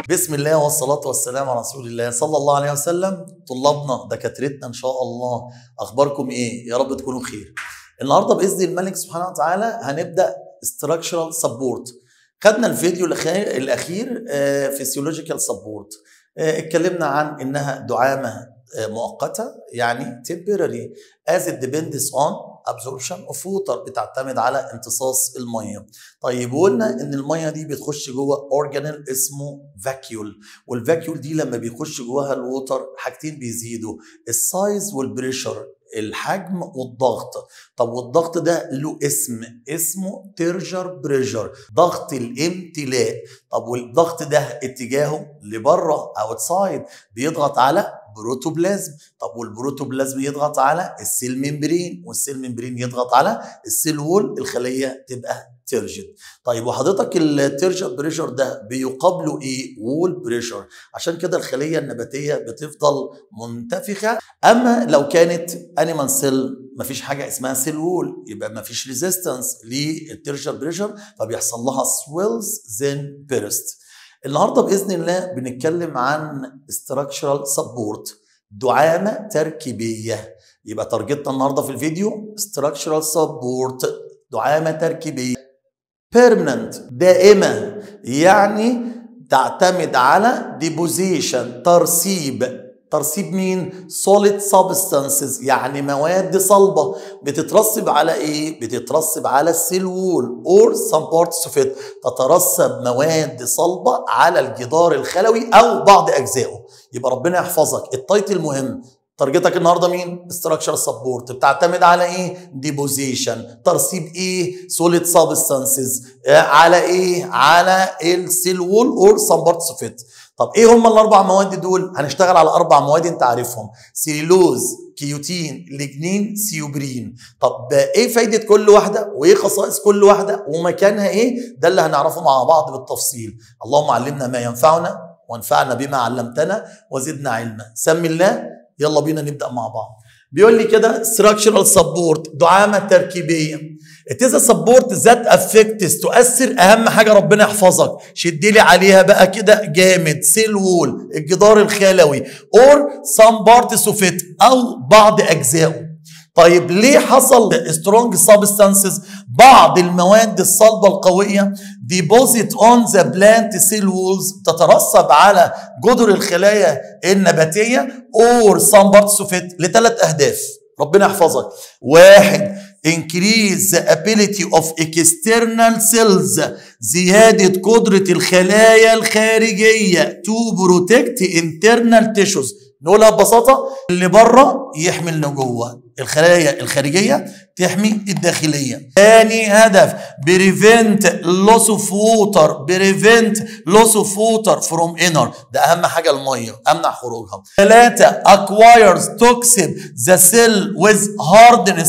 بسم الله والصلاة والسلام على رسول الله صلى الله عليه وسلم طلابنا دكاترتنا إن شاء الله أخباركم إيه يا رب تكونوا خير النهاردة بإذن الملك سبحانه وتعالى هنبدأ structural support خدنا الفيديو الأخير, الأخير فيسيولوجيكال سبورت اتكلمنا عن إنها دعامة مؤقتة يعني temporary as it depends on absorption of water بتعتمد على امتصاص الميه. طيب وقلنا ان الميه دي بتخش جوه اورجانيل اسمه فاكيول والفاكيول دي لما بيخش جواها الووتر حاجتين بيزيدوا السايز والبريشر الحجم والضغط طب والضغط ده له اسم اسمه تيرجر بريشر ضغط الامتلاء طب والضغط ده اتجاهه لبره اوتسايد بيضغط على بروتوبلازم طب والبروتوبلازم يضغط على السيل ممبرين والسيل ممبرين يضغط على السيل وول الخليه تبقى تيرجن طيب وحضرتك التيرجر بريشر ده بيقابله ايه وول بريشر عشان كده الخليه النباتيه بتفضل منتفخه اما لو كانت انيمال سيل مفيش حاجه اسمها سيل وول يبقى مفيش ريزيستنس للتيرجر بريشر فبيحصل لها سويلز زين بيرست النهارده باذن الله بنتكلم عن structural support دعامه تركيبيه يبقى تارجتنا النهارده في الفيديو structural support دعامه تركيبيه permanent دائمه يعني تعتمد على deposition ترسيب ترسيب مين؟ solid substances يعني مواد صلبة بتترسب على ايه؟ بتترسب على السيل وول or some parts of it تترسب مواد صلبة على الجدار الخلوي أو بعض أجزائه يبقى ربنا يحفظك التايتل مهم تارجتك النهارده مين؟ structural support بتعتمد على ايه؟ deposition ترسيب ايه؟ solid substances على ايه؟ على السيل وول or some parts of it طب ايه هم الاربع مواد دول؟ هنشتغل على اربع مواد انت عارفهم سيلولوز كيوتين لجنين سيوبرين طب ايه فايده كل واحده وايه خصائص كل واحده ومكانها ايه؟ ده اللي هنعرفه مع بعض بالتفصيل اللهم علمنا ما ينفعنا وانفعنا بما علمتنا وزدنا علما سمي الله يلا بينا نبدا مع بعض بيقول لي كده structural support دعامه تركيبيه It is a support that affects تؤثر اهم حاجه ربنا يحفظك شد لي عليها بقى كده جامد سيل وول الجدار الخلوي or some parts of it او بعض اجزائه طيب ليه حصل سترونج سبستانسز بعض المواد الصلبه القويه ديبوزيت اون ذا بلانت سيل وولز تترسب على جدر الخلايا النباتيه اور سام بارتس اوف لثلاث اهداف ربنا يحفظك واحد increase the ability of external cells زيادة قدرة الخلايا الخارجية to protect internal tissues نقولها ببساطة اللي بره يحمي اللي جوه الخلايا الخارجية تحمي الداخلية ثاني هدف prevent loss of water prevent loss of water from inner ده أهم حاجة المية أمنع خروجها ثلاثة acquires toxin the cell with hardness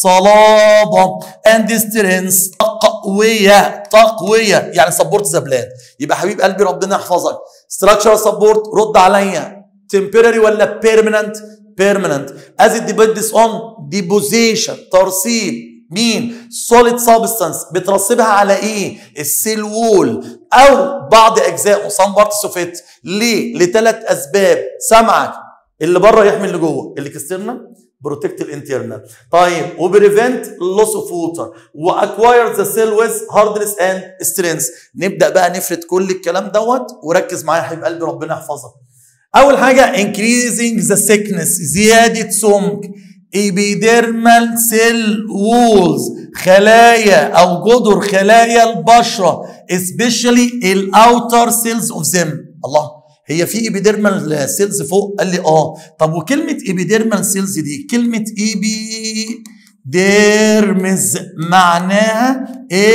صلابة and strength تقوية تقوية يعني سبورت ذا بلان يبقى حبيب قلبي ربنا يحفظك structural support رد عليا temporary ولا permanent permanent as it depends on deposition ترسيب مين solid substance بترسبها على ايه السيل وول او بعض اجزائه some parts of it ليه لثلاث اسباب سمعك اللي بره يحمي اللي جوه الاكسترنال بروتكت الانترنال طيب وبريفنت لوس اوف ووتر واكواير ذا سيل ويز هاردنس اند سترينث نبدا بقى نفرد كل الكلام دوت وركز معايا يا حبيب قلبي ربنا يحفظك اول حاجه increasing the thickness زياده سمك epidermal cell walls خلايا او جدر خلايا البشره especially الاوتر سيلز اوف them الله هي في ايبيديرمال سيلز فوق قال لي اه طب وكلمه ايبيديرمال سيلز دي كلمه ايبي ديرمز معناها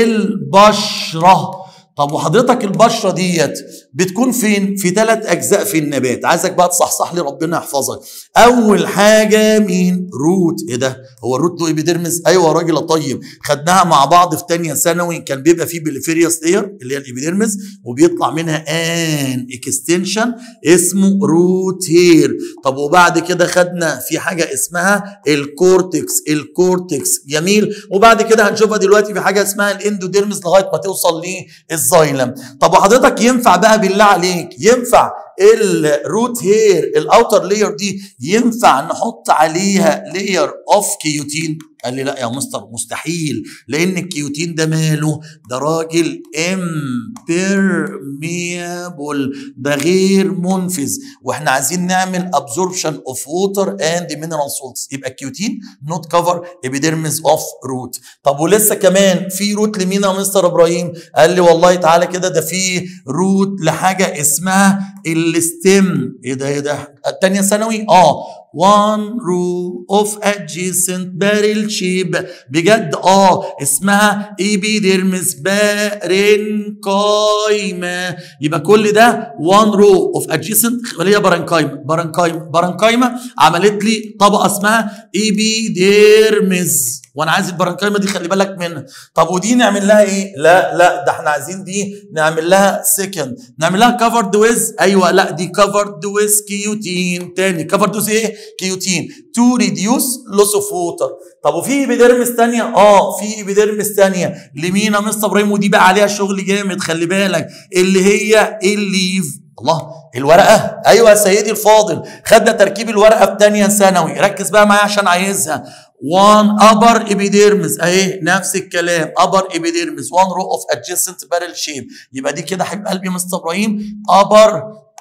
البشره طب وحضرتك البشره ديت بتكون فين؟ في ثلاث اجزاء في النبات، عايزك بقى تصحصح لي ربنا يحفظك. اول حاجه مين؟ روت، ايه ده؟ هو الروت له ايبيديرمس؟ ايوه يا راجل طيب، خدناها مع بعض في ثانيه ثانوي كان بيبقى فيه بليفيريوس لير اللي هي الايبيديرمس وبيطلع منها ان اكستنشن اسمه روت هير. طب وبعد كده خدنا في حاجه اسمها الكورتكس، الكورتكس جميل، وبعد كده هنشوفها دلوقتي في حاجه اسمها الاندوديرمس لغايه ما توصل للزايلم طب وحضرتك ينفع بقى بالله عليك ينفع الروت هير الاوتر لاير دي ينفع نحط عليها لاير اوف كيوتين قال لي لا يا مستر مستحيل لان الكيوتين ده ماله ده راجل امبيرميبل ده غير منفذ واحنا عايزين نعمل ابزوربشن اوف ووتر اند مينرال سولتس يبقى الكيوتين نوت كفر ابيديرمز اوف روت طب ولسه كمان في روت لمين يا مستر ابراهيم قال لي والله تعالى كده ده في روت لحاجه اسمها الستيم ايه ده ايه ده الثانيه ثانوي اه one row of adjacent barrel shape بجد اه اسمها epidermis parenchyma يبقى كل ده one row of adjacent اللي هي بارنكايما بارنكايما بارنكايما عملت لي طبقه اسمها epidermis وانا عايز البرانكايما دي خلي بالك منها طب ودي نعمل لها ايه لا لا ده احنا عايزين دي نعمل لها سكند نعمل لها كفرد ويز ايوه لا دي كفرد ويز كيوتين تاني كفرد ويز ايه كيوتين تو ريديوس لوس اوف ووتر طب وفي ايبيديرمس ثانيه اه في ايبيديرمس ثانيه لمين يا مستر ابراهيم ودي بقى عليها شغل جامد خلي بالك اللي هي الليف الله الورقه ايوه يا سيدي الفاضل خدنا تركيب الورقه في ثانيه ثانوي ركز بقى معايا عشان عايزها one upper epidermis اهي نفس الكلام upper epidermis one row of adjacent barrel shape يبقى دي كده حبيب قلبي مستر ابراهيم upper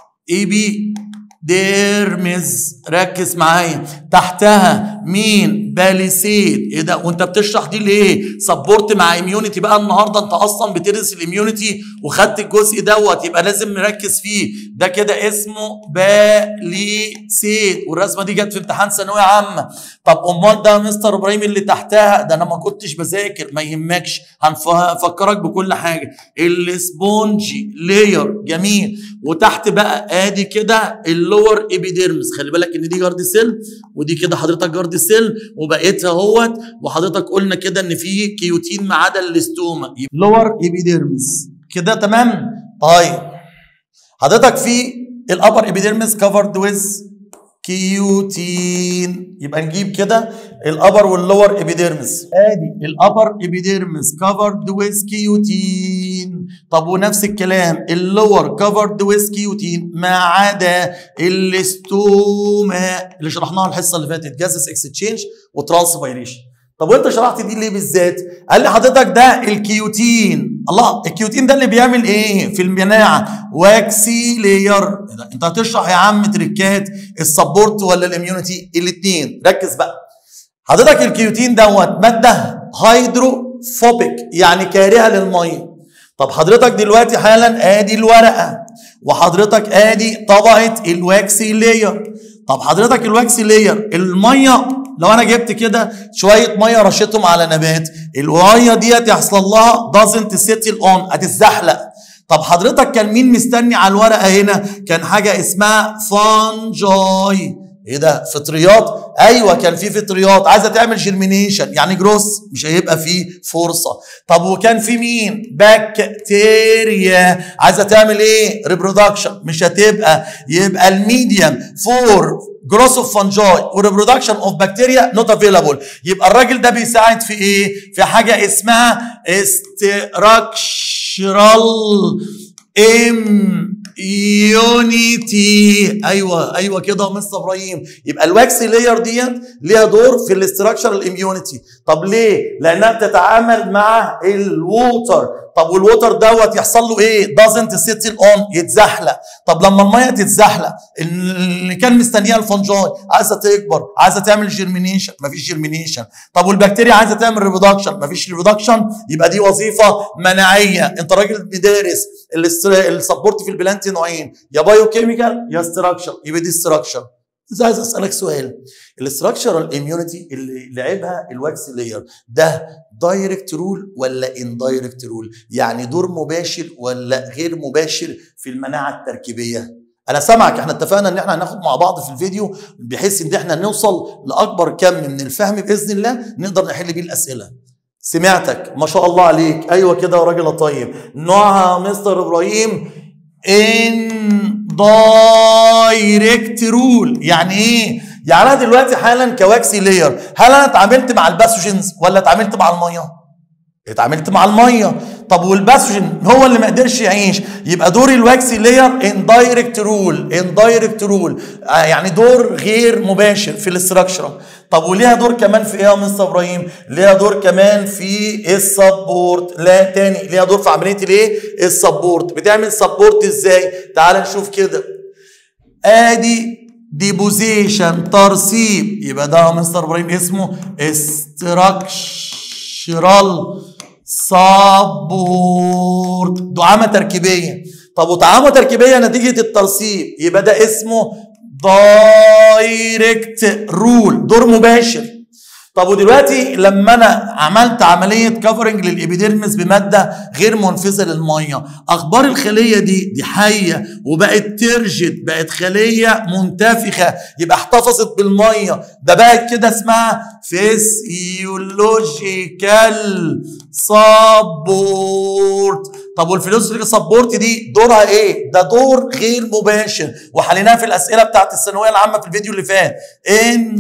epidermis ركز معايا تحتها مين باليسيد ايه ده وانت بتشرح دي ليه سبورت مع اميونيتي بقى النهارده انت اصلا بتدرس الاميونيتي وخدت الجزء دوت يبقى لازم نركز فيه ده كده اسمه باليسيد والرسمه دي جت في امتحان ثانويه عامه طب امال ده مستر ابراهيم اللي تحتها ده انا ما كنتش بذاكر ما يهمكش هنفكرك بكل حاجه السبونجي لاير جميل وتحت بقى ادي كده اللور ايبيديرمس خلي بالك ان دي جارد سيل ودي كده حضرتك جارد سيل وبقيتها اهوت وحضرتك قلنا كده ان في كيوتين ما عدا الاستوما لور ايبيديرمس كده تمام طيب حضرتك في الابر ايبيديرمس كفرد ويز كيوتين يبقى نجيب كده الابر واللور ابيديرمس ادي الابر ابيديرمس كفرد ويز كيوتين طب ونفس الكلام اللور كفرد ويز كيوتين ما عدا الاستوما اللي شرحناها الحصه اللي فاتت جاسس اكستشينج وترانسفيريشن طب وانت شرحت دي ليه بالذات؟ قال لي حضرتك ده الكيوتين الله الكيوتين ده اللي بيعمل ايه في المناعه؟ واكسي لاير انت هتشرح يا عم تريكات السبورت ولا الاميونيتي؟ الاثنين ركز بقى حضرتك الكيوتين دوت ماده هيدروفوبيك يعني كارهه للميه طب حضرتك دلوقتي حالا ادي الورقه وحضرتك ادي طبقه الواكسي لاير طب حضرتك الواكسي لاير الميه لو انا جبت كده شويه ميه رشيتهم على نبات الميه ديت يحصل لها دازنت سيتل اون هتتزحلق طب حضرتك كان مين مستني على الورقه هنا كان حاجه اسمها فانجاي ايه ده فطريات ايوه كان في فطريات عايزه تعمل جيرمينيشن يعني جروس مش هيبقى فيه فرصه طب وكان في مين بكتيريا عايزه تعمل ايه ريبرودكشن مش هتبقى يبقى الميديم فور جروس اوف فانجاي وريبرودكشن اوف بكتيريا نوت افيلابل يبقى الراجل ده بيساعد في ايه في حاجه اسمها استراكشرال ام يونيتي ايوه ايوه كده يا مستر ابراهيم يبقى الواكس لاير ديت ليها دور في الاستراكشر الاميونيتي طب ليه لانها بتتعامل مع الووتر طب والووتر دوت يحصل له ايه دازنت سيتل اون يتزحلق طب لما الميه تتزحلق اللي كان مستنيها الفنجاي عايزه تكبر عايزه تعمل جيرمينيشن مفيش جيرمينيشن طب والبكتيريا عايزه تعمل ريبرودكشن مفيش ريبرودكشن يبقى دي وظيفه مناعيه انت راجل بيدرس السبورت في البلانت نوعين يا بايو كيميكال يا ستراكشر يبقى دي ستراكشر بس عايز اسالك سؤال الاستراكشرال اميونيتي اللي لعبها الواكس لاير ده دايركت رول ولا ان دايركت رول يعني دور مباشر ولا غير مباشر في المناعه التركيبيه انا سامعك احنا اتفقنا ان احنا هناخد مع بعض في الفيديو بحيث ان احنا نوصل لاكبر كم من الفهم باذن الله نقدر نحل بيه الاسئله سمعتك ما شاء الله عليك ايوه كده يا راجل طيب نوعها مستر ابراهيم ان دايركت رول يعني ايه يعني انا دلوقتي حالا كواكسي لاير هل انا اتعاملت مع الباثوجينز ولا اتعاملت مع الميه اتعاملت مع الميه طب والباسوجين هو اللي ما قدرش يعيش يبقى دور الواكسي لاير ان دايركت رول ان دايركت رول يعني دور غير مباشر في الاستراكشر طب وليها دور كمان في ايه يا مستر ابراهيم ليها دور كمان في السبورت لا تاني ليها دور في عمليه الايه السبورت بتعمل سبورت ازاي تعال نشوف كده ادي ديبوزيشن ترسيب يبقى ده يا مستر ابراهيم اسمه استراكشرال سبورت دعامه تركيبيه طب ودعامه تركيبيه نتيجه الترسيب يبقى ده اسمه دايركت رول دور مباشر طب ودلوقتي لما انا عملت عمليه كفرنج للابيديرمس بماده غير منفذه للميه اخبار الخليه دي دي حيه وبقت ترجد بقت خليه منتفخه يبقى احتفظت بالميه ده بقت كده اسمها فيسيولوجيكال سبورت طب والفيلوسوفيكال سبورت دي دورها ايه؟ ده دور غير مباشر وحليناها في الاسئله بتاعت الثانويه العامه في الفيديو اللي فات ان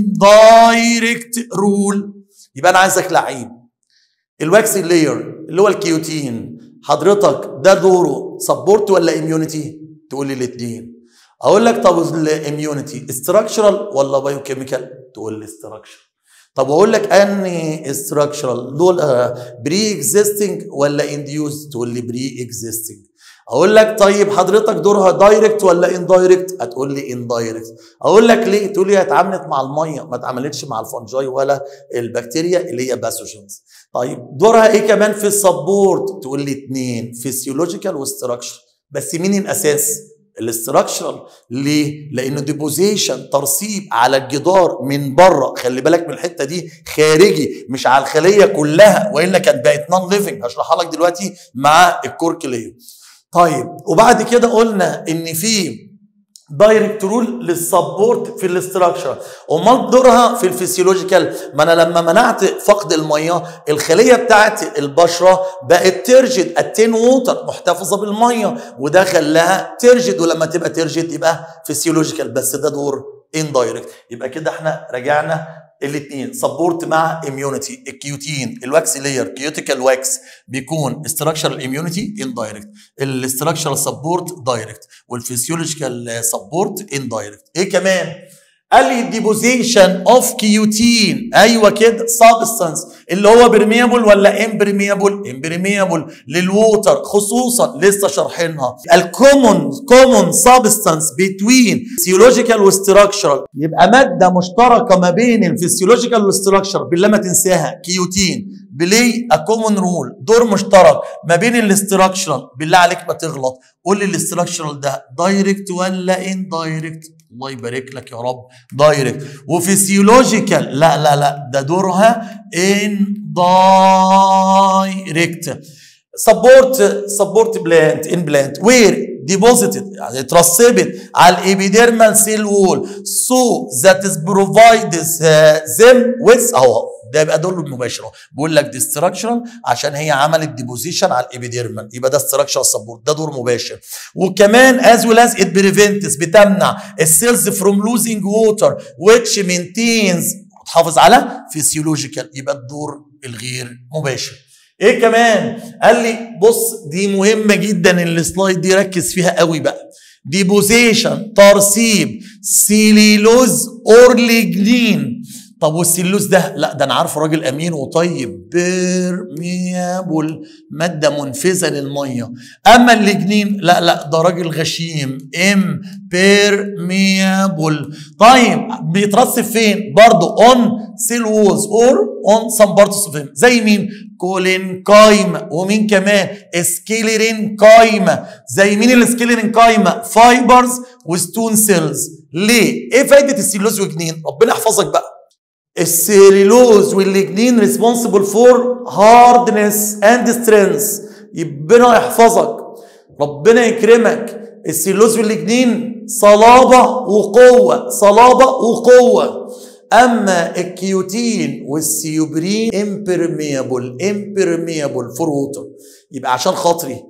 دايركت رول يبقى انا عايزك لعيب الواكسي لاير اللي هو الكيوتين حضرتك ده دوره سبورت ولا اميونيتي؟ تقول لي الاثنين اقول لك طب الاميونيتي استراكشرال ولا بايوكيميكال؟ تقول لي استراكشرال طب اقول لك اني استراكشرال دول بري اكزيستنج ولا انديوز تقول لي بري اكزيستنج اقول لك طيب حضرتك دورها دايركت ولا ان دايركت هتقول لي ان دايركت اقول لك ليه تقول لي اتعاملت مع الميه ما اتعاملتش مع الفنجاي ولا البكتيريا اللي هي باثوجينز طيب دورها ايه كمان في السبورت تقول لي اثنين فيسيولوجيكال واستراكشر بس مين الاساس الاستراكشرال ليه؟ لانه ديبوزيشن ترسيب على الجدار من بره خلي بالك من الحته دي خارجي مش على الخليه كلها والا كانت بقت نون ليفنج هشرحها لك دلوقتي مع الكوركليه. طيب وبعد كده قلنا ان في دايركت رول للسبورت في الاستراكشر امال دورها في الفسيولوجيكال ما انا لما منعت فقد الميه الخليه بتاعت البشره بقت ترجد التين ووتر محتفظه بالميه وده خلاها ترجد ولما تبقى ترجد يبقى فسيولوجيكال بس ده دور اندايركت يبقى كده احنا رجعنا الاثنين سبورت مع اميونيتي الكيوتين الواكس لاير كيوتيكال واكس بيكون استراكشرال اميونيتي ان دايركت الاستراكشرال سبورت دايركت والفسيولوجيكال سبورت ان دايركت ايه كمان قال لي ديبوزيشن اوف كيوتين ايوه كده سبستانس اللي هو برميبل ولا امبرميبل امبرميبل للووتر خصوصا لسه شارحينها الكومون كومون سبستانس بتوين فيسيولوجيكال وستراكشرال يبقى ماده مشتركه ما بين الفسيولوجيكال والستراكشر بالله ما تنساها كيوتين بلاي ا كومون رول دور مشترك ما بين الاستراكشرال بالله عليك ما تغلط قول لي الاستراكشرال ده دايركت ولا ان دايركت الله يبارك لك يا رب دايركت وفسيولوجيكال لا لا لا ده دورها ان دايركت سبورت سبورت بلانت ان بلانت وير deposited يعني اترسبت على الابيديرمال سيل وول so that is provides uh, them with اهو ده يبقى دول المباشره بيقول لك دي ستراكشرال عشان هي عملت ديبوزيشن على الابيديرمال يبقى ده ستراكشرال سبورت ده دور مباشر وكمان از ويل از ات بريفنتس بتمنع السيلز فروم لوزينج ووتر which maintains تحافظ على فيسيولوجيكال يبقى الدور الغير مباشر ايه كمان قال لي بص دي مهمه جدا السلايد دي ركز فيها قوي بقى ديبوزيشن ترسيب سيليلوز اور ليجنين طب والسيلوز ده لا ده انا عارفه راجل امين وطيب بيرميابل ماده منفذه للميه اما الليجنين لا لا ده راجل غشيم ام بيرميابل طيب بيترسب فين برضه اون سيل وولز اور اون سم بارتس اوف زي مين كولين قايمة ومين كمان سكيلرين قايمة زي مين السكيلرين قايمة فايبرز وستون سيلز ليه ايه فايدة السيلوز والجنين ربنا يحفظك بقى السيلولوز والليجنين ريسبونسبل فور هاردنس اند سترينث ربنا يحفظك ربنا يكرمك السيلولوز والليجنين صلابة وقوة صلابة وقوة اما الكيوتين والسيوبرين امبرميبل امبرميبل فور ووتر يبقى عشان خاطري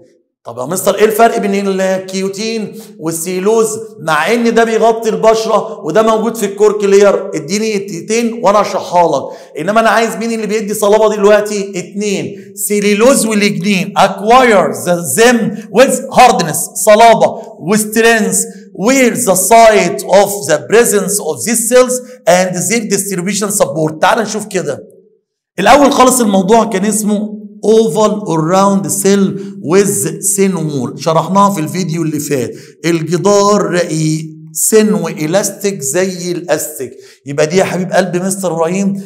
طب يا مستر ايه الفرق بين الكيوتين والسيلوز مع ان ده بيغطي البشره وده موجود في الكورك لير اديني التيتين وانا اشرحها لك انما انا عايز مين اللي بيدي صلابه دلوقتي اتنين سيليلوز والجنين acquire the them with hardness صلابه وسترينث where the site of the presence of these cells and their distribution support تعال نشوف كده الاول خالص الموضوع كان اسمه oval or round cell with thin wall شرحناها في الفيديو اللي فات الجدار رقيق سن والاستيك زي الاستيك يبقى دي يا حبيب قلب مستر ابراهيم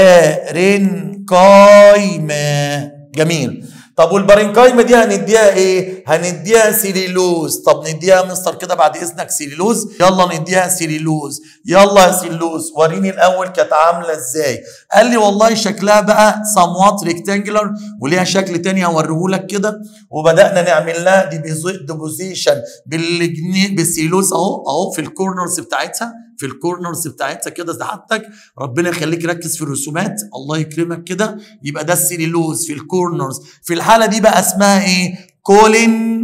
بارنكايما جميل طب والبارنكايما دي هنديها ايه؟ هنديها سيليلوز، طب نديها مستر كده بعد اذنك سيليلوز، يلا نديها سيليلوز، يلا يا سيليلوز وريني الاول كانت عامله ازاي؟ قال لي والله شكلها بقى somewhat ريكتانجلر وليها شكل تاني هوريهولك كده وبدانا نعمل لها ديبوزيشن بالجنيه بالسيلوز اهو اهو في الكورنرز بتاعتها في الكورنرز بتاعتها كده سعادتك ربنا يخليك ركز في الرسومات الله يكرمك كده يبقى ده السيلولوز في الكورنرز في الحاله دي بقى اسمها ايه كولين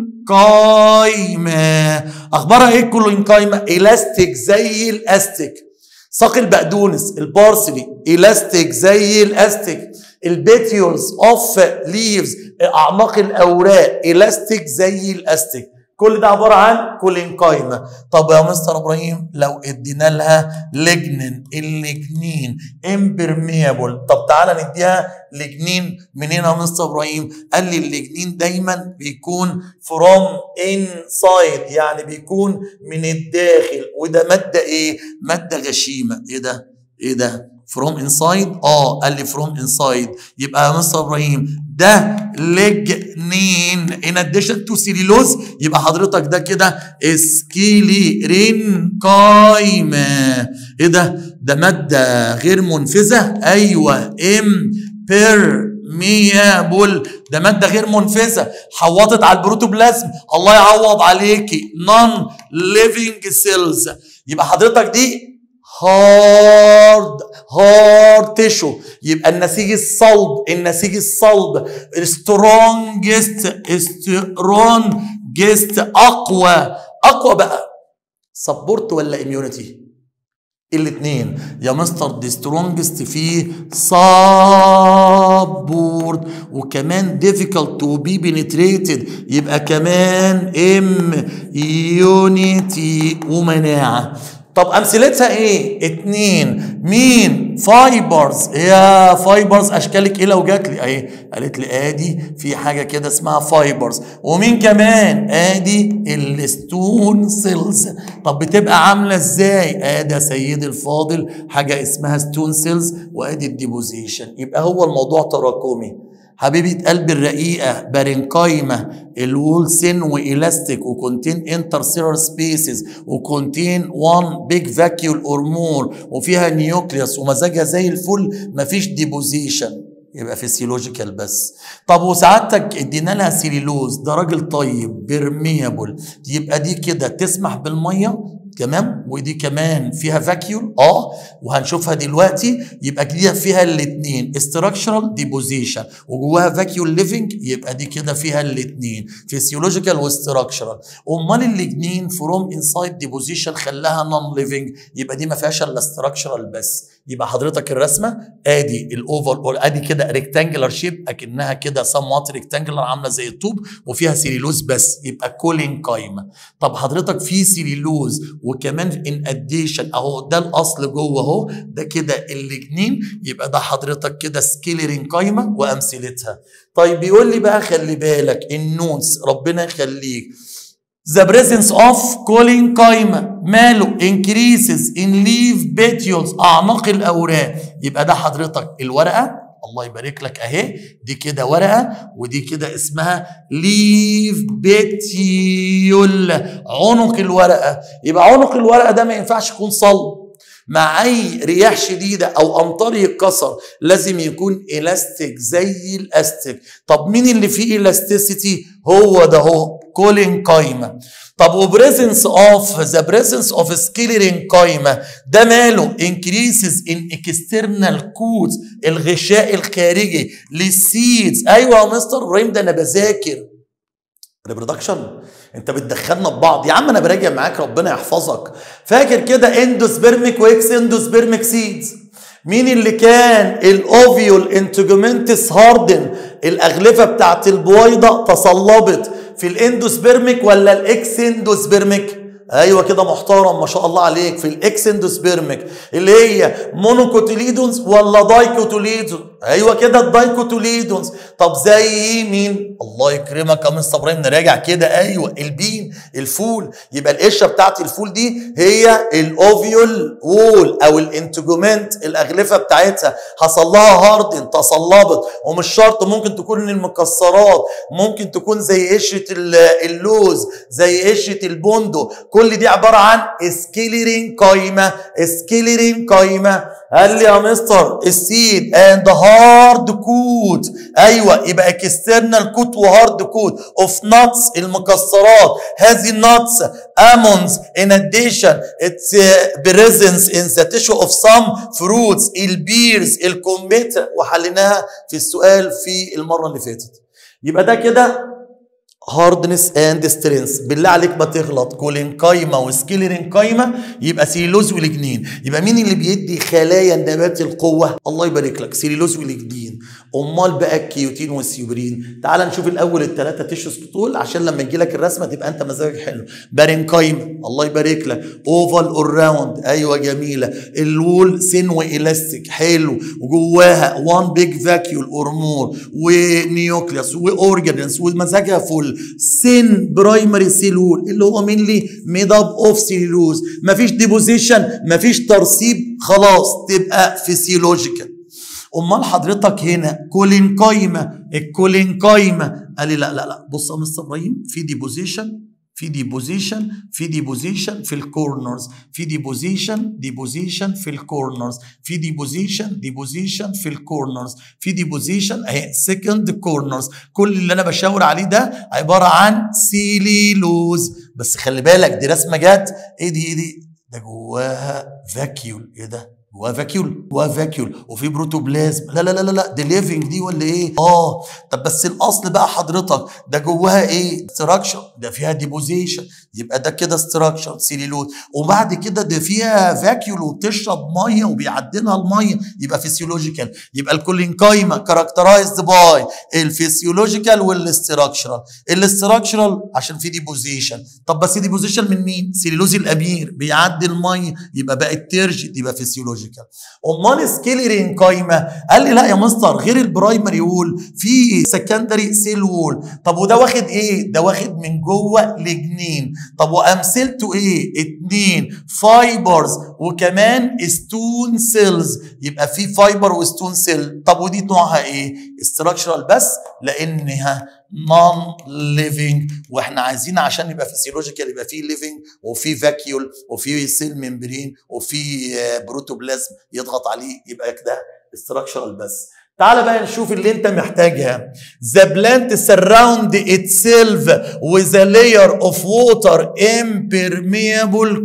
قايمه اخبارها ايه كولين قايمه الاستيك زي الاستيك ساق البقدونس البارسلي الاستيك زي الاستيك البيتيولز اوف ليفز اعماق الاوراق الاستيك زي الاستيك كل ده عباره عن كولين قايمه طب يا مستر ابراهيم لو ادينا لها لجنين اللجنين امبرميبل طب تعالى نديها لجنين منين يا مستر ابراهيم قال لي اللجنين دايما بيكون فروم انسايد يعني بيكون من الداخل وده ماده ايه ماده غشيمه ايه ده ايه ده فروم انسايد اه قال لي فروم انسايد يبقى يا مستر ابراهيم ده لجنين ان اديشن تو سيليلوز يبقى حضرتك ده كده اسكيليرين قايمه ايه ده ده ماده غير منفذه ايوه ام بيرميابل ده ماده غير منفذه حوطت على البروتوبلازم الله يعوض عليكي نون ليفنج سيلز يبقى حضرتك دي هارد هارد تيشو يبقى النسيج الصلب النسيج الصلب سترونجست سترونجست اقوى اقوى بقى سبورت ولا اميونيتي الاثنين يا مستر دي سترونجست فيه سبورت وكمان difficult to be penetrated يبقى كمان ام يونيتي ومناعه طب امثلتها ايه؟ اتنين مين؟ فايبرز يا فايبرز اشكالك ايه لو جات لي اهي قالت لي ادي في حاجه كده اسمها فايبرز ومين كمان؟ ادي الستون سيلز طب بتبقى عامله ازاي؟ ادي يا سيدي الفاضل حاجه اسمها ستون سيلز وادي الديبوزيشن يبقى هو الموضوع تراكمي حبيبة قلب الرقيقة بارنكايمة الوول سن وإلاستيك وكونتين انترسيلر سبيسز وكونتين وان بيج فاكيول اور مور وفيها نيوكليوس ومزاجها زي الفل مفيش ديبوزيشن يبقى فيسيولوجيكال بس طب وسعادتك ادينا لها سيليلوز ده راجل طيب بيرميبل يبقى دي كده تسمح بالميه تمام ودي كمان فيها فاكيول اه وهنشوفها دلوقتي يبقى دي فيها الاثنين استراكشرال ديبوزيشن وجواها فاكيول ليفنج يبقى دي كده فيها الاثنين فيسيولوجيكال واستراكشرال امال الاثنين فروم انسايد ديبوزيشن خلاها نون ليفنج يبقى دي ما فيهاش الا استراكشرال بس يبقى حضرتك الرسمه ادي الاوفر ادي كده ريكتانجلر شيب اكنها كده سم وات ريكتانجلر عامله زي الطوب وفيها سيليلوز بس يبقى كولين قايمه طب حضرتك في سيليلوز وكمان ان اديشن اهو ده الاصل جوه اهو ده كده اللجنين يبقى ده حضرتك كده سكيلرين قايمه وامثلتها طيب بيقول لي بقى خلي بالك النونس ربنا يخليك The presence of colin قايمة ماله increases in leaf petioles أعماق الأوراق يبقى ده حضرتك الورقة الله يبارك لك أهي دي كده ورقة ودي كده اسمها ليف بيتيول عنق الورقة يبقى عنق الورقة ده ما ينفعش يكون صلب مع اي رياح شديده او امطار يتكسر لازم يكون الاستيك زي الاستيك طب مين اللي فيه الاستيسيتي هو ده هو كولين قايمه طب وبريزنس اوف ذا بريزنس اوف سكيلرين قايمه ده ماله انكريسز ان اكسترنال كودز الغشاء الخارجي للسيدز ايوه يا مستر ابراهيم ده انا بذاكر ريبرودكشن انت بتدخلنا ببعض يا عم انا براجع معاك ربنا يحفظك فاكر كده اندوسبرميك واكس اندوسبرميك سيدز مين اللي كان الاوفيول انتجومنتس هاردن الاغلفه بتاعت البويضه تصلبت في الاندوسبرميك ولا الاكس اندوسبرميك ايوه كده محترم ما شاء الله عليك في الاكس اندوسبرميك اللي هي مونوكوتيليدونز ولا دايكوتيليدونز ايوه كده الدايكوتيليدونز طب زي مين الله يكرمك يا مستر ابراهيم نراجع كده ايوه البين الفول يبقى القشه بتاعت الفول دي هي الاوفيول وول او الانتجومنت الاغلفه بتاعتها حصل لها هاردن تصلبت ومش شرط ممكن تكون المكسرات ممكن تكون زي قشره اللوز زي قشره البندق كل دي عباره عن سكيلرين قايمه سكيلرين قايمه قال لي يا مستر السيد اند هارد كوت ايوه يبقى اكسترنال كوت وهارد كوت اوف ناتس المكسرات هذه الناتس امونز ان اديشن اتس بريزنس ان ذا تيشو اوف سام فروتس البيرز الكمبيتا وحليناها في السؤال في المره اللي فاتت يبقى ده كده هاردنس اند سترينث بالله عليك ما تغلط كولين قايمه وسكيلرين قايمه يبقى سيلوز والجنين يبقى مين اللي بيدي خلايا النبات القوه الله يبارك لك سيلوز والجنين امال بقى الكيوتين والسيوبرين تعال نشوف الاول الثلاثه تشوس طول عشان لما يجي لك الرسمه تبقى انت مزاجك حلو بارينكايم الله يبارك لك اوفال اور راوند ايوه جميله الوول سين والاستيك حلو وجواها وان بيج فاكيول اور مور ونيوكليوس واورجانز ومزاجها فل سين برايمري سيلول اللي هو مين لي ميد اب اوف سيلولوز مفيش ديبوزيشن مفيش ترسيب خلاص تبقى فيسيولوجيكال امال حضرتك هنا كولين قايمه الكولين قايمه قال لي لا لا لا بص يا مستر ابراهيم في ديبوزيشن في ديبوزيشن في ديبوزيشن في الكورنرز في ديبوزيشن ديبوزيشن في الكورنرز في ديبوزيشن ديبوزيشن في الكورنرز في ديبوزيشن اهي سكند كورنرز كل اللي انا بشاور عليه ده عباره عن سيليلوز بس خلي بالك دي رسمه جت ايه دي ايه دي ده جواها فاكيول ايه ده جواه فاكيول جواه فاكيول وفي بروتوبلازم لا لا لا لا لا دي ليفنج دي ولا ايه اه طب بس الاصل بقى حضرتك ده جواها ايه ستراكشر ده فيها ديبوزيشن يبقى ده كده ستراكشر سيليلوز وبعد كده ده فيها فاكيول وبتشرب ميه وبيعدلها الميه يبقى فيسيولوجيكال يبقى الكولينكايما كاركترايزد باي الفيسيولوجيكال والاستراكشرال الاستراكشرال عشان في ديبوزيشن طب بس ديبوزيشن من مين سيليلوز الامير بيعدي الميه يبقى بقت ترجت يبقى فيسيولوجيكال امال سكيلرين قايمه قال لي لا يا مستر غير البرايمري وول في سكندري سيل وول طب وده واخد ايه ده واخد من جوه لجنين طب وامثلته ايه اتنين فايبرز وكمان ستون سيلز يبقى في فايبر وستون سيل طب ودي نوعها ايه استراكشرال بس لانها نون ليفنج واحنا عايزين عشان يبقى فيسيولوجيكال يبقى فيه ليفنج وفي فاكيول وفي سيل ممبرين وفي بروتوبلازم يضغط عليه يبقى كده استراكشرال بس تعال بقى نشوف اللي انت محتاجها the plant surround itself with a layer of water impermeable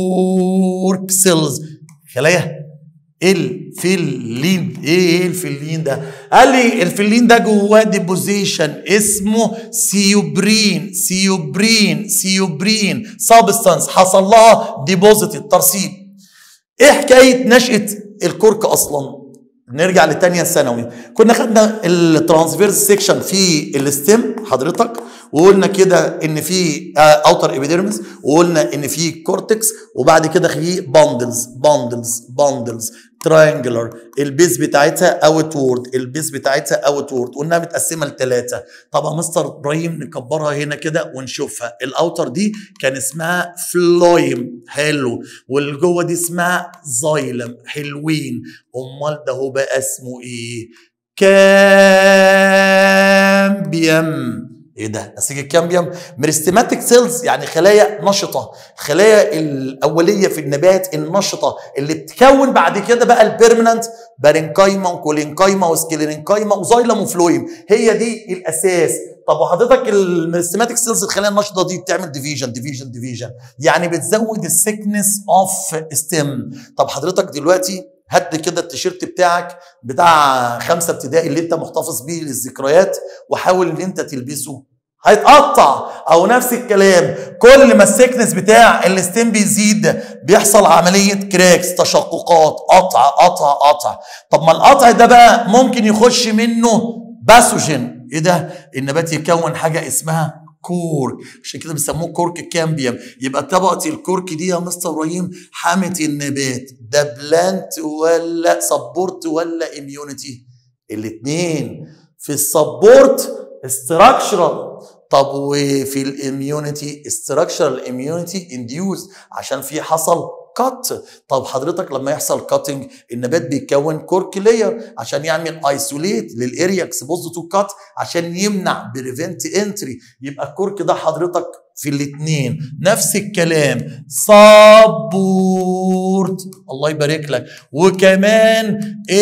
cork cells خلايا الفلين ايه الفلين ده قال لي الفلين ده جواه ديبوزيشن اسمه سيوبرين سيوبرين سيوبرين سابستانس حصل لها ديبوزيت الترسيب ايه حكايه نشاه الكرك اصلا نرجع لتانية ثانوي كنا خدنا الترانسفيرس سيكشن في الستيم حضرتك وقلنا كده ان في اوتر ايبيديرمس وقلنا ان في كورتكس وبعد كده في باندلز باندلز باندلز تراينجلر البيز بتاعتها اوت وورد البيز بتاعتها اوت وورد قلنا متقسمه لثلاثه طب يا مستر ابراهيم نكبرها هنا كده ونشوفها الاوتر دي كان اسمها فلويم حلو واللي جوه دي اسمها زايلم حلوين امال ده هو بقى اسمه ايه كامبيوم ايه ده نسيج الكامبيوم مرستماتيك سيلز يعني خلايا نشطه الخلايا الاوليه في النبات النشطه اللي بتكون بعد كده بقى البيرمننت بارينكايما وكولينكايما وسكيلينكايما وزايلم وفلويم هي دي الاساس طب وحضرتك المرستماتيك سيلز الخلايا النشطه دي بتعمل ديفيجن ديفيجن ديفيجن يعني بتزود السكنس اوف ستيم طب حضرتك دلوقتي هات كده التيشيرت بتاعك بتاع خمسه ابتدائي اللي انت محتفظ بيه للذكريات وحاول ان انت تلبسه هيتقطع او نفس الكلام كل ما السكنس بتاع الاستيم بيزيد بيحصل عمليه كراكس تشققات قطع قطع قطع طب ما القطع ده بقى ممكن يخش منه باثوجين ايه ده النبات يكون حاجه اسمها كورك عشان كده بيسموه كورك كامبيوم يبقى طبقه الكورك دي يا مستر ابراهيم حامه النبات ده بلانت ولا سبورت ولا اميونيتي الاثنين في السبورت استراكشرال طب وفي الاميونيتي استراكشرال اميونيتي انديوز عشان في حصل كات طب حضرتك لما يحصل كاتنج النبات بيكون كورك لاير عشان يعمل ايسوليت للاريا اكسبوزد تو كات عشان يمنع بريفنت انتري يبقى الكورك ده حضرتك في الاثنين نفس الكلام سبورت الله يبارك لك وكمان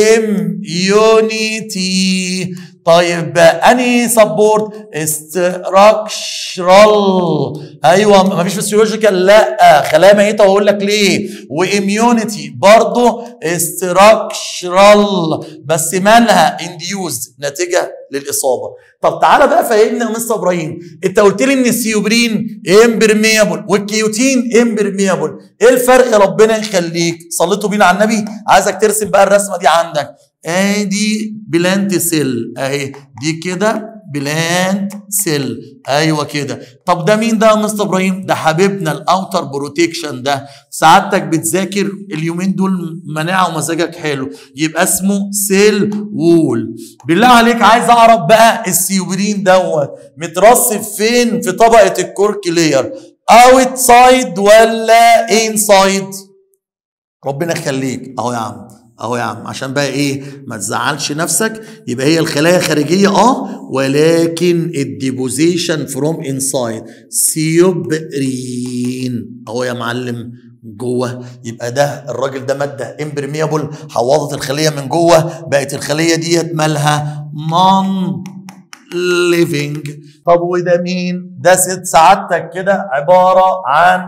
اميونيتي طيب اني سبورت استراكشرال ايوه ما فيش فيسيولوجيكال لا خلايا ميته واقول لك ليه واميونيتي برضه استراكشرال بس مالها انديوز نتيجه للاصابه طب تعالى بقى فهمنا يا مستر ابراهيم انت قلت لي ان السيوبرين امبرميبل والكيوتين امبرميبل ايه الفرق ربنا يخليك صليتوا بينا على النبي عايزك ترسم بقى الرسمه دي عندك ادي بلانت سيل اهي دي كده بلانت سيل ايوه كده طب ده مين ده يا مستر ابراهيم ده حبيبنا الاوتر بروتكشن ده سعادتك بتذاكر اليومين دول مناعه ومزاجك حلو يبقى اسمه سيل وول بالله عليك عايز اعرف بقى السيوبرين دوت مترصب فين في طبقه الكورك لاير اوت سايد ولا انسايد ربنا يخليك اهو يا عم اهو يا عم عشان بقى ايه ما تزعلش نفسك يبقى هي الخلايا خارجيه اه ولكن الديبوزيشن فروم انسايد سيوبرين اهو يا معلم جوه يبقى ده الراجل ده ماده امبرميبل حوضت الخليه من جوه بقت الخليه ديت مالها نون ليفنج طب وده مين ده ست سعادتك كده عباره عن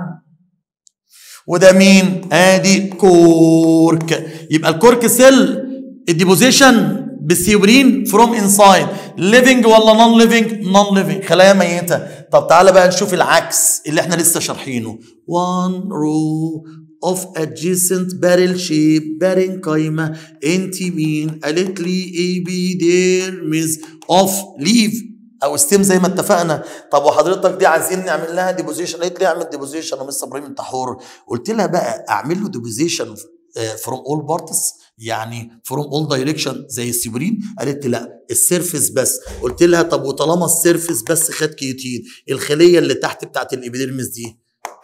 وده مين ادي كورك يبقى الكورك سيل الديبوزيشن بالسيورين فروم انسايد ليفنج ولا نون ليفنج نون ليفنج خلايا ميته طب تعالى بقى نشوف العكس اللي احنا لسه شارحينه one row of adjacent barrel shape بارنكايما انت مين قالت لي epidermis of leaf او ستيم زي ما اتفقنا طب وحضرتك دي عايزين نعمل لها ديبوزيشن قالت لي اعمل ديبوزيشن يا مستر ابراهيم انت حر قلت لها بقى اعمل له ديبوزيشن فروم اول بارتس يعني فروم اول دايركشن زي السيبرين قالت لي لا السيرفس بس قلت لها طب وطالما السيرفس بس خد كيوتين الخليه اللي تحت بتاعت الابيديرمس دي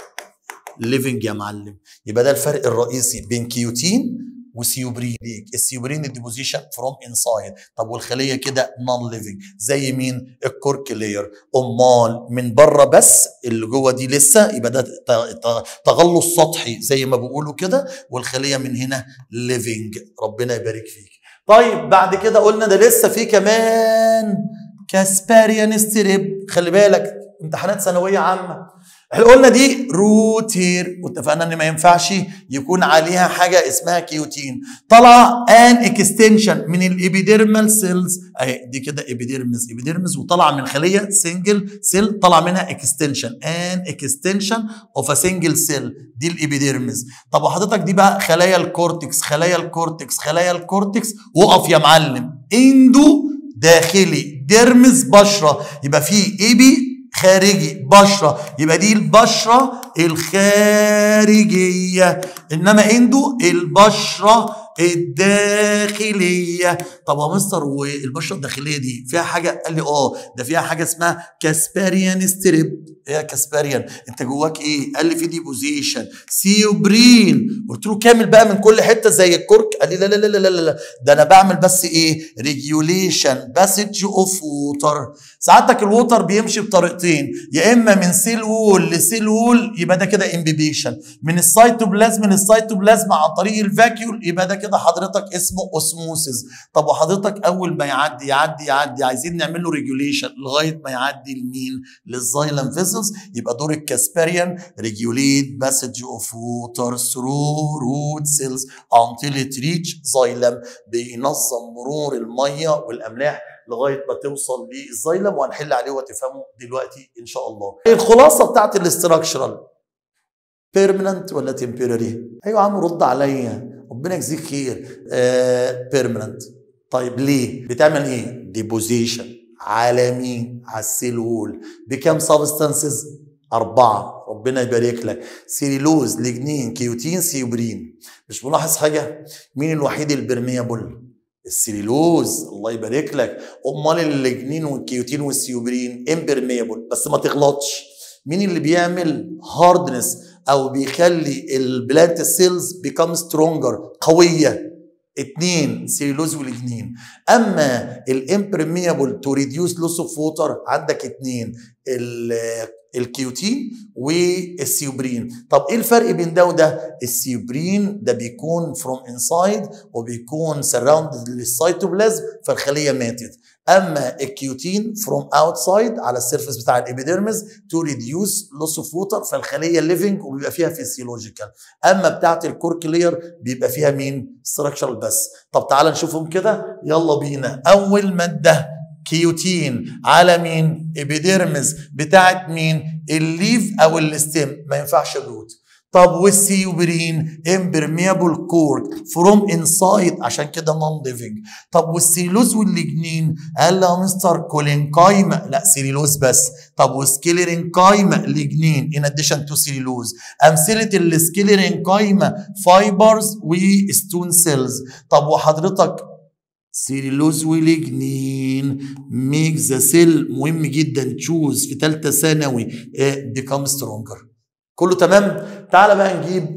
ليفنج يا معلم يبقى ده الفرق الرئيسي بين كيوتين وسيوبرين ليك السيوبرين الديبوزيشن فروم انسايد طب والخليه كده نون ليفنج زي مين الكورك لاير امال من بره بس اللي جوه دي لسه يبقى ده تغلظ سطحي زي ما بيقولوا كده والخليه من هنا ليفنج ربنا يبارك فيك طيب بعد كده قلنا ده لسه في كمان كاسباريان ستريب خلي بالك امتحانات ثانويه عامه احنا قلنا دي روتير واتفقنا ان ما ينفعش يكون عليها حاجه اسمها كيوتين طلع ان اكستنشن من الابيديرمال سيلز اهي دي كده ابيديرمس ابيديرمس وطلع من خليه سنجل سيل طلع منها اكستنشن ان اكستنشن اوف ا سنجل سيل دي الابيديرمس طب وحضرتك دي بقى خلايا الكورتكس خلايا الكورتكس خلايا الكورتكس وقف يا معلم اندو داخلي ديرمس بشره يبقى في ايبي خارجي بشرة يبقى دي البشرة الخارجية إنما عنده البشرة الداخلية طب يا مستر والبشرة الداخلية دي فيها حاجة قال لي اه ده فيها حاجة اسمها كاسباريان ستريب ايه يا كاسباريان انت جواك ايه قال لي في ديبوزيشن سيوبرين قلت له كامل بقى من كل حته زي الكرك قال لي لا لا لا لا لا, لا. ده انا بعمل بس ايه ريجوليشن باسج اوف ووتر ساعتك الووتر بيمشي بطريقتين يا اما من سيل وول لسيل وول يبقى ده كده امبيبيشن من السيتوبلازم للسيتوبلازم عن طريق الفاكيول يبقى ده كده حضرتك اسمه اوسموسيس طب وحضرتك اول ما يعدي يعدي يعدي عايزين نعمل له ريجوليشن لغايه ما يعدي لمين للزايلم فيسلز يبقى دور الكاسبريان ريجوليت باسج اوف ووتر ثرو روت سيلز until it reach زايلم بينظم مرور الميه والاملاح لغايه ما توصل للزايلم وهنحل عليه وتفهمه دلوقتي ان شاء الله. الخلاصه بتاعت الاستراكشرال بيرمننت ولا تمبيرري؟ ايوه يا عم رد عليا ربنا يجزيك خير بيرمننت طيب ليه؟ بتعمل ايه؟ ديبوزيشن على مين؟ على السيل وول بكام سبستانسز؟ أربعة ربنا يبارك لك سيلولوز لجنين كيوتين سيوبرين مش ملاحظ حاجة؟ مين الوحيد البرميابل؟ السيلولوز الله يبارك لك امال اللجنين والكيوتين والسيوبرين امبرميبل بس ما تغلطش مين اللي بيعمل هاردنس او بيخلي البلانت سيلز بيكم سترونجر قويه اتنين سيلولوز والجنين اما الامبرميبل تو ريديوس لوس اوف ووتر عندك اتنين الكيوتين والسيوبرين طب ايه الفرق بين ده وده السيوبرين ده بيكون فروم انسايد وبيكون سراوندد للسيتوبلازم فالخليه ماتت اما الكيوتين فروم اوتسايد على السيرفيس بتاع الابيديرمز تو ريديوس لوس اوف ووتر فالخليه ليفنج وبيبقى فيها فيسيولوجيكال اما بتاعه الكوركلير بيبقى فيها مين ستراكشرال بس طب تعال نشوفهم كده يلا بينا اول ماده كيوتين على مين ابيديرمز بتاعت مين الليف او الستيم ما ينفعش الروت طب والسيوبرين امبرميبل كورك فروم انسايد عشان كده نون ليفنج طب والسيلوز والليجنين قال له مستر كولينكايما لا سيلولوز بس طب وسكيلرينكايما ليجنين ان اديشن تو سيلولوز امثله السكيلرينكايما فايبرز وستون سيلز طب وحضرتك سيلولوز وليجنين ميك ذا سيل مهم جدا تشوز في ثالثه ثانوي بيكام سترونجر كله تمام تعال بقى نجيب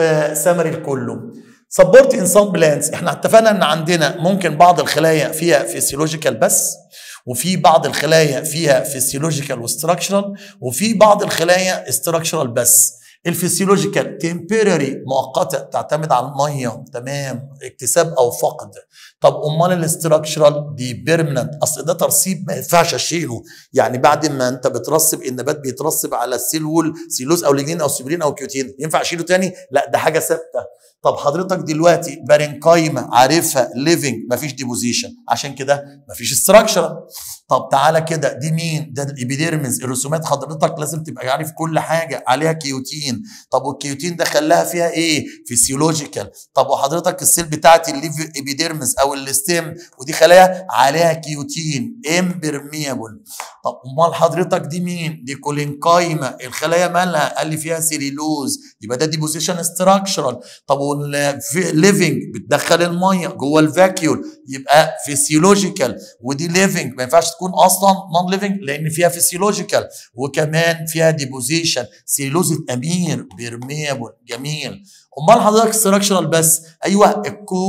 سمري كله سبورت ان سام بلانس احنا اتفقنا ان عندنا ممكن بعض الخلايا فيها فيسيولوجيكال بس وفي بعض الخلايا فيها فيسيولوجيكال وستراكشرال وفي بعض الخلايا استراكشرال بس الفسيولوجيكال تمبرري مؤقته تعتمد على الميه تمام اكتساب او فقد طب امال الاستراكشرال دي بيرمننت اصل ده ترسيب ما ينفعش اشيله يعني بعد ما انت بترسب النبات بيترسب على السيل وول سيلوز او ليجنين او سيبرين او كيوتين ينفع اشيله تاني لا ده حاجه ثابته طب حضرتك دلوقتي بارنكايما عارفها ليفنج مفيش ديبوزيشن عشان كده مفيش استراكشرال طب تعالى كده دي مين ده الابيديرمز الرسومات حضرتك لازم تبقى عارف كل حاجه عليها كيوتين طب والكيوتين ده خلاها فيها ايه فيسيولوجيكال طب وحضرتك السيل بتاعت الليف ابيديرمز او الستيم ودي خلايا عليها كيوتين امبرميبل طب امال حضرتك دي مين دي كولينكايما الخلايا مالها قال لي فيها سيلولوز يبقى ده ديبوزيشن استراكشرال طب والليفنج بتدخل الميه جوه الفاكيول يبقى فيسيولوجيكال ودي ليفنج ما ينفعش تكون اصلا نون ليفنج لان فيها فيسيولوجيكال وكمان فيها ديبوزيشن سيلوز امير بيرميبل جميل امال حضرتك ستراكشرال بس ايوه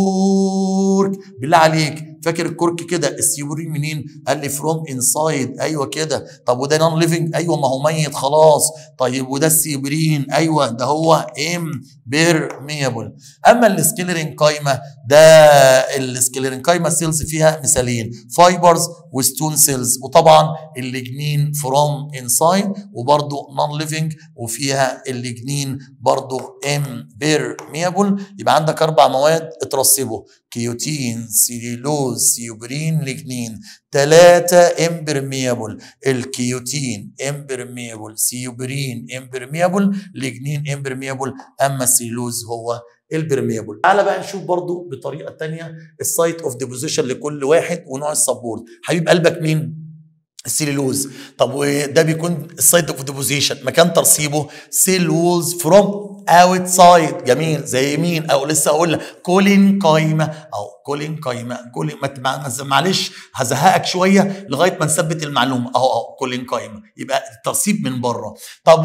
الكورك بالله عليك فاكر الكورك كده السيورين منين قال لي فروم انسايد ايوه كده طب وده نون ليفنج ايوه ما هو ميت خلاص طيب وده السيورين ايوه ده هو ام بيرميبل اما السكيلرينكايما ده السكيلرينكايما سيلز فيها مثالين فايبرز وستون سيلز وطبعا الليجنين فروم انسايد وبرده نون ليفنج وفيها الليجنين برضه ام بيرميبل يبقى عندك اربع مواد اترسبوا كيوتين سيلولوز سيوبرين ليجنين ثلاثة امبرميبل الكيوتين امبرميبل سيوبرين امبرميبل ليجنين امبرميبل اما السيلولوز هو البرميبل تعالى بقى نشوف برضو بطريقة تانية السايت اوف ديبوزيشن لكل واحد ونوع السبورت حبيب قلبك مين السيلولوز طب وده بيكون السايت اوف ديبوزيشن مكان ترسيبه سيلولوز فروم اوتسايد جميل زي مين او لسه اقول لك كولين قايمه او كولين قايمه كولين معلش هزهقك شويه لغايه ما نثبت المعلومه اهو اهو كولين قايمه يبقى الترسيب من بره طب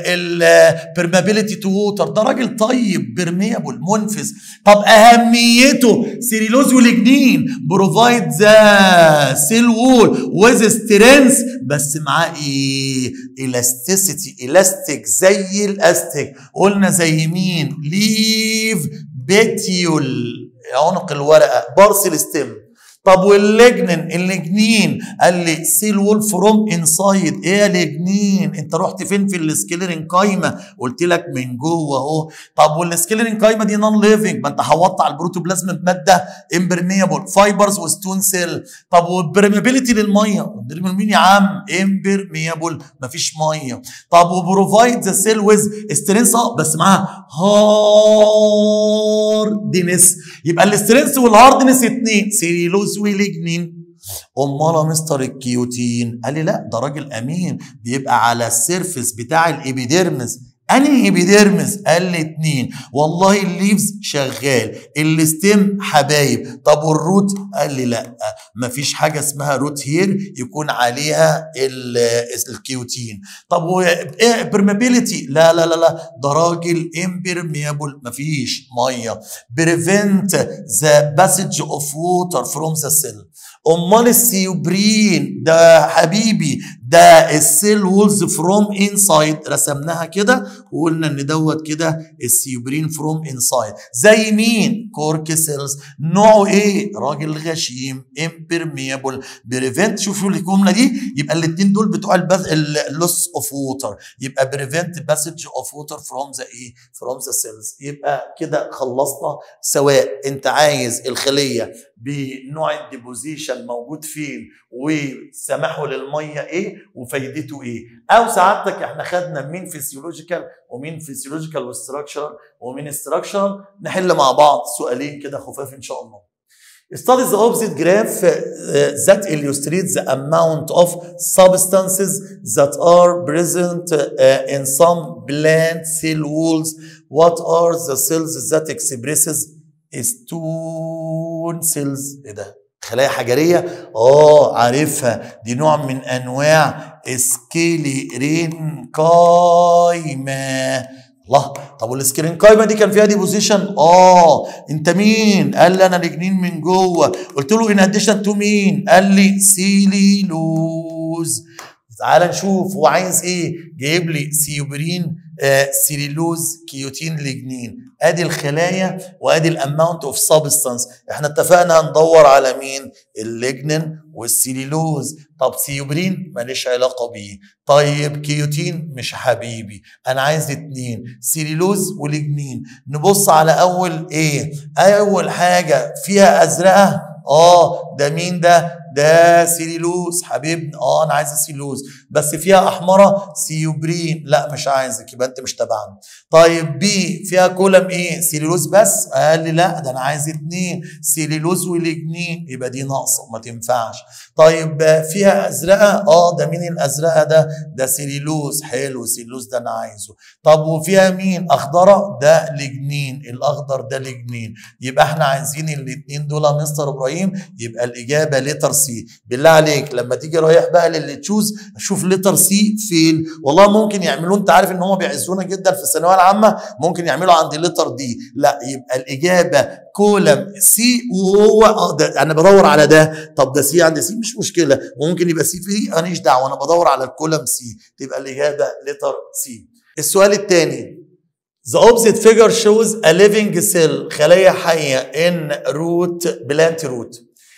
والبرمابيلتي تو ووتر ده راجل طيب برميبل منفذ طب اهميته سيريلوز ولجنين بروفايد ذا سيل وول ويز سترينث بس معاه ايه الاستيسيتي الاستيك زي الاستيك قلنا زي مين ليف بيتيول عنق الورقه بارسل ستيم طب واللجنين اللجنين قال لي سيل وول فروم انسايد ايه يا لجنين انت رحت فين في السكيلرين قايمه قلت لك من جوه اهو طب والسكيلرين قايمه دي نون ليفنج ما انت حوطت على البروتوبلازم بماده امبرميبل فايبرز وستون سيل طب والبرميابيليتي للميه مين يا عم امبرميبل مفيش ميه طب وبروفايد ذا سيل ويز سترينس بس معاها هاردنس يبقى الاسترينس والهاردنس اتنين سيلولوز وليجنين امال يا مستر الكيوتين قال لي لا ده راجل امين بيبقى على السيرفس بتاع الابيديرمس انهي ايبيديرمس قال لي اتنين والله الليفز شغال الستيم حبايب طب والروت قال لي لا مفيش حاجه اسمها روت هير يكون عليها الكيوتين طب وايه برمابيليتي لا لا لا لا ده راجل امبرميبل مفيش ميه بريفنت ذا باسج اوف ووتر فروم ذا سيل امال السيوبرين ده حبيبي ده السيل وولز فروم انسايد رسمناها كده وقلنا ان دوت كده السيوبرين فروم انسايد زي مين كورك سيلز نوعه ايه راجل غشيم امبرميبل بريفنت شوفوا الجمله دي يبقى الاثنين دول بتوع اللوس اوف ووتر يبقى بريفنت باسج اوف ووتر فروم ذا ايه فروم ذا سيلز يبقى كده خلصنا سواء انت عايز الخليه بنوع الديبوزيشن موجود فين وسماحه للميه ايه وفايدته ايه او سعادتك احنا خدنا مين فيسيولوجيكال ومين فيسيولوجيكال وستراكشرال ومين ستراكشرال نحل مع بعض سؤالين كده خفاف ان شاء الله Study the opposite graph uh, that illustrates the amount of substances that are present uh, in some plant cell walls. What are the cells that expresses stone cells؟ ايه ده؟ خلايا حجرية؟ اه عارفها دي نوع من انواع سكيليرينكايما الله طب والسكرينكايما دي كان فيها ديبوزيشن اه انت مين قال لي انا الجنين من جوه قلت له ان اديشن تو مين قال لي سيليلوز تعال نشوف هو عايز ايه جايب لي سيوبرين آه سيليلوز كيوتين لجنين ادي الخلايا وادي الاماونت اوف سبستانس احنا اتفقنا هندور على مين الليجنين والسيليلوز طب سيوبرين ماليش علاقه بيه طيب كيوتين مش حبيبي انا عايز اتنين سيليلوز ولجنين نبص على اول ايه اول حاجه فيها ازرقه اه ده مين ده ده سيليلوز حبيبنا اه انا عايز سيليلوز بس فيها احمره سيوبرين لا مش عايزك يبقى انت مش تبعنا طيب بي فيها كولم ايه سيليلوز بس قال لي لا ده انا عايز اتنين سيليلوز ولجنين يبقى دي ناقصه ما تنفعش طيب فيها ازرقه اه ده مين الازرقه ده ده سيليلوز حلو سيليلوز ده انا عايزه طب وفيها مين اخضره ده لجنين الاخضر ده لجنين يبقى احنا عايزين الاثنين دول يا مستر ابراهيم يبقى الاجابه لتر سي بالله عليك لما تيجي رايح بقى للي تشوز شوف لتر سي فين والله ممكن يعملوه انت عارف ان هم بيعزونا جدا في الثانويه العامه ممكن يعملوا عند لتر دي لا يبقى الاجابه كولم سي وهو اه ده انا بدور على ده طب ده سي عند سي مش مشكله ممكن يبقى سي في ماليش دعوه انا بدور على الكولم سي تبقى الاجابه لتر سي السؤال الثاني The opposite figure shows a living cell خلايا حية in root plant root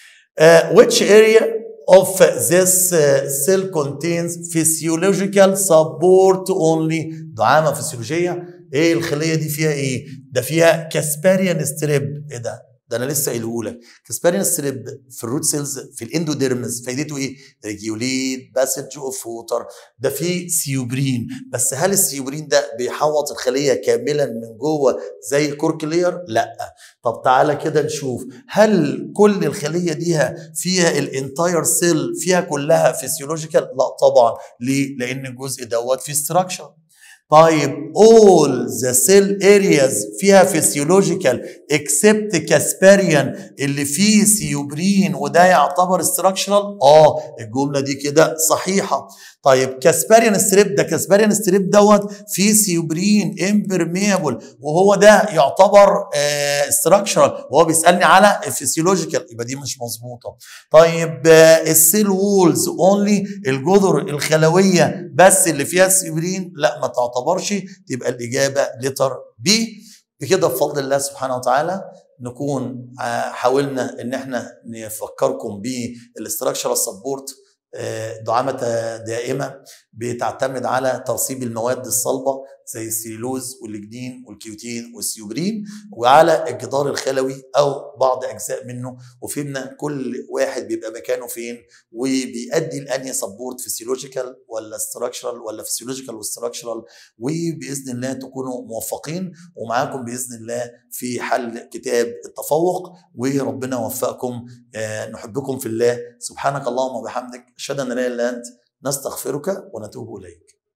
uh, which area of this uh, cell contains physiological support only دعامة فسيولوجية ايه الخلية دي فيها ايه ده فيها كاسباريان ستريب ايه ده ده انا لسه قايله لك كاسباريان ستريب في الروت سيلز في الاندوديرمز فايدته ايه ريجوليت باسج اوف ووتر ده فيه سيوبرين بس هل السيوبرين ده بيحوط الخليه كاملا من جوه زي الكوركلير لا طب تعالى كده نشوف هل كل الخليه دي فيها الانتاير سيل فيها كلها فيسيولوجيكال لا طبعا ليه لان الجزء دوت في ستراكشر طيب all the cell areas فيها physiological except كاسباريان اللي فيه سيوبرين وده يعتبر structural اه الجملة دي كده صحيحة طيب كاسباريان ستريب ده كاسباريان ستريب دوت فيه سيوبرين امبرميبل وهو ده يعتبر ستراكشرال آه وهو بيسالني على الفسيولوجيكال يبقى دي مش مظبوطه طيب آه السيل وولز اونلي الجذر الخلويه بس اللي فيها سيوبرين لا ما تعتبرش تبقى الاجابه لتر بي بكده بفضل الله سبحانه وتعالى نكون حاولنا ان احنا نفكركم بالاستراكشرال سبورت دعامة دائمة بتعتمد على ترسيب المواد الصلبة زي السيلوز والجنين والكيوتين والسيوبرين وعلى الجدار الخلوي او بعض اجزاء منه وفهمنا كل واحد بيبقى مكانه فين وبيؤدي لانهي سبورت فيسيولوجيكال ولا استراكشرال ولا فيسيولوجيكال واستراكشرال وباذن الله تكونوا موفقين ومعاكم باذن الله في حل كتاب التفوق وربنا يوفقكم نحبكم في الله سبحانك اللهم وبحمدك اشهد ان لا اله الا انت نستغفرك ونتوب اليك